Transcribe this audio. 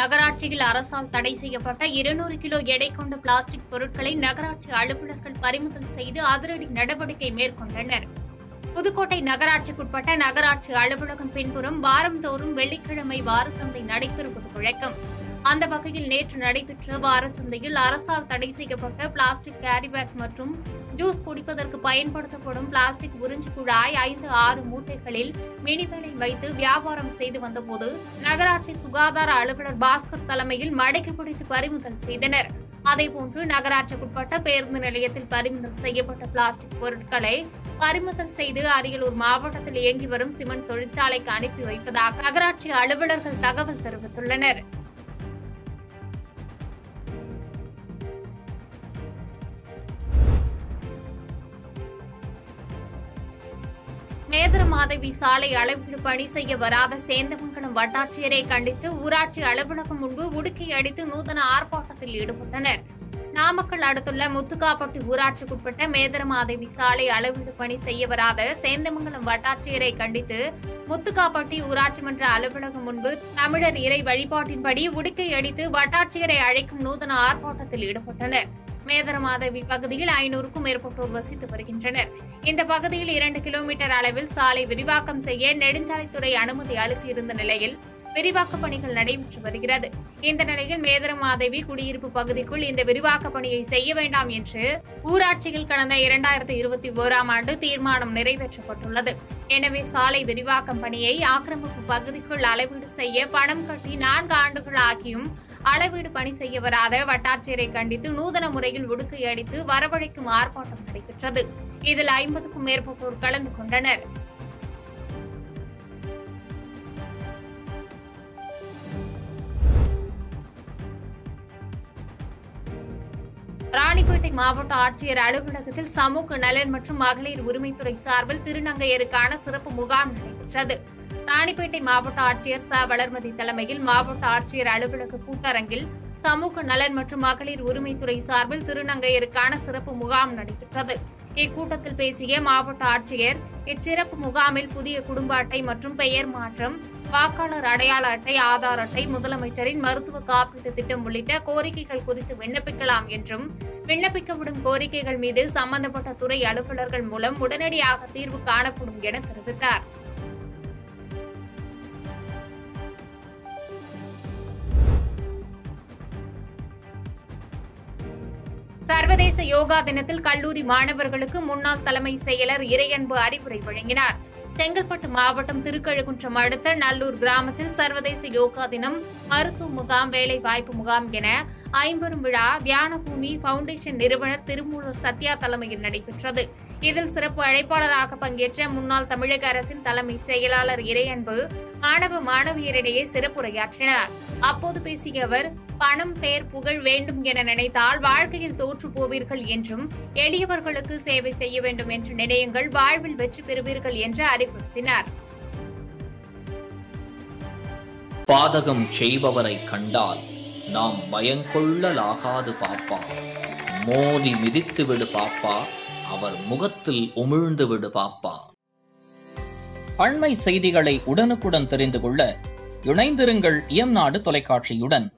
நகராட்சியில் அரசால் தடை செய்யப்பட்ட இருநூறு கிலோ எடை கொண்ட பிளாஸ்டிக் பொருட்களை நகராட்சி அலுவலர்கள் பறிமுதல் செய்து அதிரடி நடவடிக்கை மேற்கொண்டனர் புதுக்கோட்டை நகராட்சிக்குட்பட்ட நகராட்சி அலுவலகம் பின்புறம் வாரந்தோறும் வெள்ளிக்கிழமை வாரச்சந்தை நடைபெறுவது வழக்கம் அந்த வகையில் நேற்று நடைபெற்ற வாரச்சந்தையில் அரசால் தடை செய்யப்பட்ட பிளாஸ்டிக் கேரிபேக் மற்றும் ஜூஸ் குடிப்பதற்கு பயன்படுத்தப்படும் பிளாஸ்டிக் உறிஞ்சு குழாய் ஐந்து ஆறு மூட்டைகளில் மினிவேலை வைத்து வியாபாரம் செய்து வந்தபோது நகராட்சி சுகாதார அலுவலர் பாஸ்கர் தலைமையில் மடக்கி பிடித்து பறிமுதல் செய்தனர் அதேபோன்று நகராட்சிக்குட்பட்ட பேருந்து நிலையத்தில் பறிமுதல் செய்யப்பட்ட பிளாஸ்டிக் பொருட்களை பறிமுதல் செய்து அரியலூர் மாவட்டத்தில் இயங்கி வரும் சிமெண்ட் தொழிற்சாலைக்கு அனுப்பி வைப்பதாக நகராட்சி அலுவலர்கள் தகவல் தெரிவித்துள்ளனர் மேதரமாதவி சாலை அளவீடு பணி செய்ய வராத சேந்தமங்கலம் வட்டாட்சியரை கண்டித்து ஊராட்சி அலுவலகம் முன்பு உடுக்கை அடித்து நூதன ஆர்ப்பாட்டத்தில் ஈடுபட்டனர் நாமக்கல் அடுத்துள்ள முத்துக்காப்பட்டி ஊராட்சிக்குட்பட்ட மேதரமாதேவி சாலை அளவீடு பணி செய்ய வராத சேந்தமங்கலம் வட்டாட்சியரை கண்டித்து முத்துக்காப்பட்டி ஊராட்சி மன்ற அலுவலகம் முன்பு தமிழர் இறை வழிபாட்டின்படி உடுக்கை அடித்து வட்டாட்சியரை அழைக்கும் நூதன ஆர்ப்பாட்டத்தில் ஈடுபட்டனர் மேதரமாதவி பகுதியில் ஐநூறுக்கும் மேற்பட்டோர் வசித்து வருகின்றனர் இந்த பகுதியில் இரண்டு கிலோமீட்டர் அளவில் சாலை விரிவாக்கம் செய்ய நெடுஞ்சாலைத்துறை அனுமதி அளித்திருந்த நிலையில் விரிவாக்க பணிகள் நடைபெற்று வருகிறது இந்த நிலையில் மேதரமாதேவி குடியிருப்பு பகுதிக்குள் இந்த விரிவாக்க பணியை செய்ய வேண்டாம் என்று ஊராட்சியில் கடந்த இரண்டாயிரத்தி இருபத்தி ஓராம் ஆண்டு தீர்மானம் நிறைவேற்றப்பட்டுள்ளது எனவே சாலை விரிவாக்கம் பணியை ஆக்கிரமிப்பு பகுதிக்குள் அளவீடு செய்ய பணம் கட்டி நான்கு ஆண்டுகள் ஆகியும் அளவீடு பணி செய்ய வராத வட்டாட்சியரை கண்டித்து நூதன முறையில் உடுக்கை அடித்து வரவழைக்கும் ஆர்ப்பாட்டம் நடைபெற்றது இதில் ஐம்பதுக்கும் மேற்பட்டோர் கலந்து கொண்டனர் ராணிப்பேட்டை மாவட்ட ஆட்சியர் அலுவலகத்தில் சமூக நலன் மற்றும் மகளிர் உரிமைத்துறை சார்பில் திருநங்கையருக்கான சிறப்பு முகாம் நடைபெற்றது ராணிப்பேட்டை மாவட்ட ஆட்சியர் ச வளர்மதி தலைமையில் மாவட்ட ஆட்சியர் அலுவலக கூட்டரங்கில் சமூக நலன் மற்றும் மகளிர் உரிமைத்துறை சார்பில் திருநங்கையருக்கான சிறப்பு முகாம் நடைபெற்றது இக்கூட்டத்தில் பேசிய மாவட்ட ஆட்சியர் இச்சிறப்பு முகாமில் புதிய குடும்ப அட்டை மற்றும் பெயர் மாற்றம் வாக்காளர் அடையாள அட்டை ஆதார் அட்டை முதலமைச்சரின் மருத்துவ காப்பீட்டு திட்டம் உள்ளிட்ட கோரிக்கைகள் குறித்து விண்ணப்பிக்கலாம் என்றும் விண்ணப்பிக்கப்படும் கோரிக்கைகள் மீது சம்பந்தப்பட்ட துறை அலுவலர்கள் மூலம் உடனடியாக தீர்வு காணப்படும் என தெரிவித்தார் சர்வதேச யோகா தினத்தில் கல்லூரி மாணவர்களுக்கு முன்னாள் தலைமை செயலர் இறையன்பு அறிவுரை வழங்கினார் செங்கல்பட்டு மாவட்டம் திருக்கழுகுன்றம் அடுத்த நல்லூர் கிராமத்தில் சர்வதேச யோகா தினம் மருத்துவ முகாம் வேலை வாய்ப்பு முகாம் என ஐம்பெரும் விழா தியானபூமி பவுண்டேஷன் நிறுவனர் திருமூலர் சத்யா தலைமையில் நடைபெற்றது இதில் சிறப்பு அழைப்பாளராக பங்கேற்ற முன்னாள் தமிழக அரசின் தலைமை செயலாளர் இறையன்பு மாணவ மாணவியரிடையே சிறப்புரையாற்றினார் அப்போது பேசிய அவர் பணம் பேர் புகழ் வேண்டும் என நினைத்தால் வாழ்க்கையில் தோற்று போவீர்கள் என்றும் எளியவர்களுக்கு சேவை செய்ய வேண்டும் என்று நினையுங்கள் வாழ்வில் வெற்றி பெறுவீர்கள் என்று அறிவுறுத்தினார் பாதகம் செய்பவரை கண்டால் நாம் பயங்கொள்ளலாகாது பாப்பா மோதி மிதித்து விடு பாப்பா அவர் முகத்தில் உமிழ்ந்து விடு பாப்பா அண்மை செய்திகளை உடனுக்குடன் தெரிந்து கொள்ள இணைந்திருங்கள் இயம்நாடு தொலைக்காட்சியுடன்